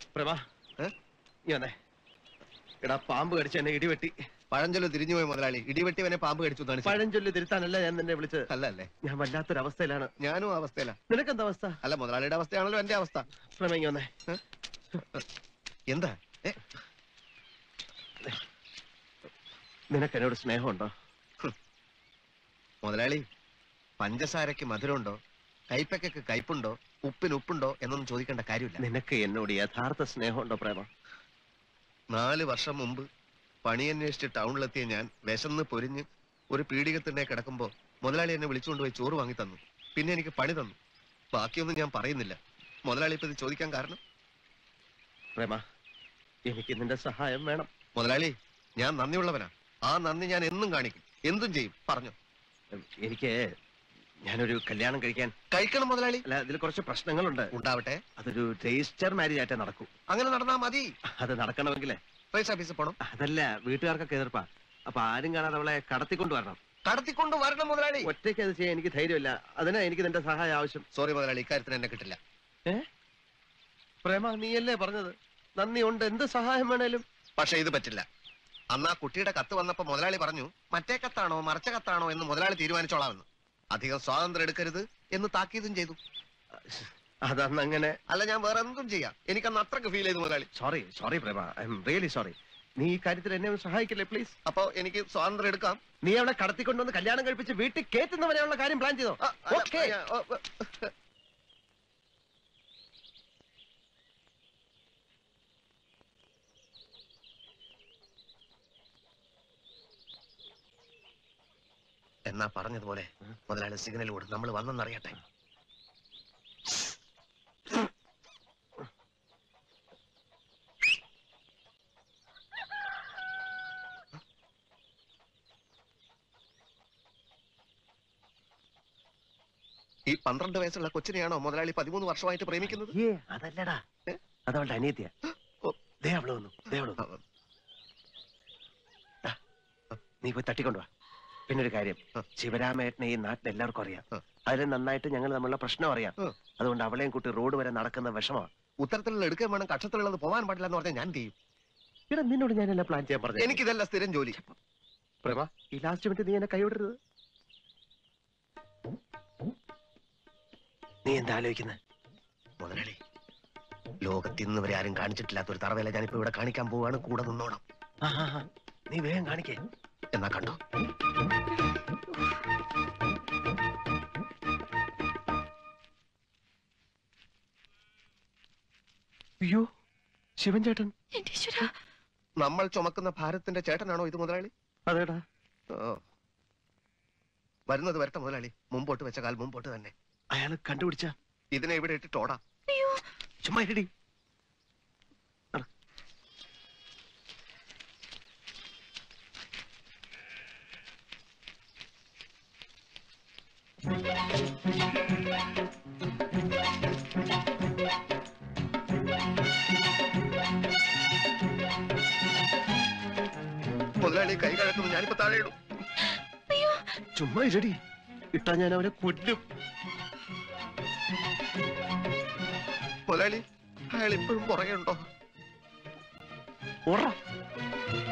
പ്രഭ ഏ? നീ വന്നേ എടാ പാമ്പ് കടിച്ച് എന്നെ ഇടിവെട്ടി പഴഞ്ചൊല്ല് തിരിഞ്ഞുപോയി മുതലാളി ഇടിവെട്ടിവനെ പാമ്പ് കടിച്ചു എന്നാണ് ശരി. പഴഞ്ചൊല്ലി തിരുത്താനല്ല ഞാൻ നിന്നെ വിളിച്ചത് അല്ല അല്ലേ ഞാൻ വല്ലാത്തൊരവസ്ഥയിലാണ് ഞാനും ആ അവസ്ഥയില നിനക്കെന്താ അവസ്ഥ അല്ല മുതലാളിയുടെ അവസ്ഥയാണല്ലോ എന്റെ അവസ്ഥ പ്രമ ഇങ്ങ് വന്നേ എന്താ ഏ, നിനക്ക് എന്നോട് സ്നേഹമുണ്ടോ മുതലാളി പഞ്ചസാരക്ക് മധുരമുണ്ടോ കൈപ്പയ്ക്ക് കയ്പുണ്ടോ ഉപ്പിന് ഉപ്പുണ്ടോ എന്നൊന്നും ചോദിക്കേണ്ട കാര്യമില്ല നിനക്ക് എന്നോട് യഥാർത്ഥ സ്നേഹമുണ്ടോ പ്രേമ നാല് വർഷം മുമ്പ് പണിയന്വേഷിച്ച് ടൗണിലെത്തിയ ഞാൻ വിശന്ന് പൊരിഞ്ഞ് ഒരു പീഡികത്തിനെ കിടക്കുമ്പോ മുതലാളി എന്നെ വിളിച്ചുകൊണ്ടുപോയി ചോറ് വാങ്ങി തന്നു പിന്നെ എനിക്ക് പണി തന്നു ബാക്കിയൊന്നും ഞാൻ പറയുന്നില്ല മുതലാളി ഇപ്പൊ ഇത് ചോദിക്കാൻ കാരണം പ്രേമ എനിക്ക് നിന്റെ സഹായം വേണം മുതലാളി ഞാൻ നന്ദിയുള്ളവനാ ആ നന്ദി ഞാൻ എന്നും കാണിക്കും എന്തും ചെയ്യും പറഞ്ഞു ഉം, എനിക്ക് ഞാനൊരു കല്യാണം കഴിക്കാൻ കഴിക്കണം മുതലാളി അല്ല ഇതിൽ കുറച്ച് പ്രശ്നങ്ങളുണ്ട് ഉണ്ടാവട്ടെ അതൊരു രജിസ്റ്റർ മാരേജ് ആയിട്ടേ നടക്കൂ അങ്ങനെ നടന്നാ മതി അത് നടക്കണമെങ്കിലേ രജിസ്റ്റർ ഓഫീസിൽ പോണം അതല്ല വീട്ടുകാർക്കൊക്കെ എതിർപ്പാ അപ്പൊ ആരും കാണാതെ അവളെ കടത്തിക്കൊണ്ട് വരണം കടത്തിക്കൊണ്ട് വരണം മുതലാളി ഒറ്റയ്ക്ക് അത് ചെയ്യാൻ എനിക്ക് ധൈര്യമില്ല അതിനാ എനിക്ക് നിന്റെ സഹായം ആവശ്യം സോറി മുതലാളി ഇക്കാര്യത്തിന് എന്നെ കിട്ടില്ല ഏ പ്രേമ നീയല്ലേ പറഞ്ഞത് നന്ദി ഉണ്ട് എന്ത് സഹായം വേണേലും പക്ഷെ ഇത് പറ്റില്ല അന്ന് ആ കുട്ടിയുടെ കത്ത് വന്നപ്പോ മുതലാളി പറഞ്ഞു മറ്റേ കത്താണോ മറച്ച കത്താണോ എന്ന് മുതലാളി തീരുമാനിച്ചോളാമെന്ന് അധികം സ്വാതന്ത്ര്യം എടുക്കരുത് എന്ന് താക്കീതും ചെയ്തു അതന്ന് അങ്ങനെ അല്ല ഞാൻ വേറെ എന്തും ചെയ്യാം എനിക്കന്ന് അത്രക്ക് ഫീൽ ചെയ്തു മുതലാളി sorry sorry Prema I'm really sorry നീ ഈ കാര്യത്തിൽ എന്നെ ഒന്ന് സഹായിക്കില്ലേ പ്ലീസ് അപ്പൊ എനിക്ക് സ്വാതന്ത്ര്യം എടുക്കാം നീ അവളെ കടത്തിക്കൊണ്ടുവന്ന് കല്യാണം കഴിപ്പിച്ച് വീട്ടിൽ കേറ്റുന്നവരെയുള്ള കാര്യം പ്ലാൻ ചെയ്തോ ആ, അല്ല, ഓക്കേ ഞാൻ- ഓ, ഓ, എന്നാ പറഞ്ഞതുപോലെ മുതലാളി സിഗ്നൽ കൊടുത്ത് നമ്മൾ വന്നെന്നറിയട്ടെ ഈ പന്ത്രണ്ട് വയസ്സുള്ള കൊച്ചിനെയാണോ മുതലാളി പതിമൂന്ന് വർഷമായിട്ട് പ്രേമിക്കുന്നത് ഏ അതല്ലടാ ഏ? അതവളുടെ അനിയത്തിയ ഓ. ദേ അവള് വന്നു ദേ അവള് വന്നു. ദാ, നീ പോയി തട്ടിക്കൊണ്ടുവാ പിന്നെ ഒരു കാര്യം ആ. ശിവരാമേട്ടനെ ഈ നാട്ടിൽ എല്ലാവർക്കും അറിയാം ആ. അതിൽ നന്നായിട്ട് ഞങ്ങൾ തമ്മിലുള്ള പ്രശ്നം അറിയാം ആ. അതുകൊണ്ട് അവളെയും കൂട്ടി റോഡ് വരെ നടക്കുന്ന വിഷമാണ് ഉത്തരത്തിലുള്ള എടുക്കാൻ വേണം കക്ഷത്തിലുള്ളത് പോകാൻ പാടില്ല എന്ന് പറഞ്ഞാൽ ഞാൻ എന്ത് ചെയ്യും ഇവിടെ നിന്നോട് ഞാനെല്ലാം പ്ലാൻ ചെയ്യാൻ പറഞ്ഞു എനിക്കിതല്ല സ്ഥിരം ജോലി പ്രഭ ഈ ലാസ്റ്റ് മിനിറ്റ് നീ എന്നെ കൈവിടരുത് നീ എന്താ ആലോചിക്കുന്നത് മുതലാളി ലോകത്ത് ഇന്ന് വരെ ആരും കാണിച്ചിട്ടില്ലാത്ത ഒരു തറവേല ഞാനിപ്പോ ഇവിടെ കാണിക്കാൻ പോവാണ് കൂടെ നിന്നോണം നീ വേഗം കാണിക്കേ എന്നാ കണ്ടോ അയ്യോ ശിവൻ ചേട്ടൻ എന്റെ ഈശ്വരാ നമ്മൾ ചുമക്കുന്ന ഭാരത്തിന്റെ ചേട്ടനാണോ ഇത് മുതലാളി അതേടാ ഓ വരുന്നത് വരട്ടെ മുതലാളി മുമ്പോട്ട് വെച്ച കാൽ മുമ്പോട്ട് തന്നെ അയാള് കണ്ടുപിടിച്ച ഇതിനെ ഇവിടെ ഇട്ടിട്ട് ഓടാം അയ്യോ ചുമ്മാ ഇരടി മുതലാളി കൈ കഴക്കുന്നു ഞാനിപ്പോ താഴെ ഇടും അയ്യോ ചുമ്മാ ഇരടി ഇട്ടാ ഞാൻ അവനെ കൊല്ലും മുതലാളി അയാൾ ഇപ്പോഴും പുറകെ ഉണ്ടോ ഓടാ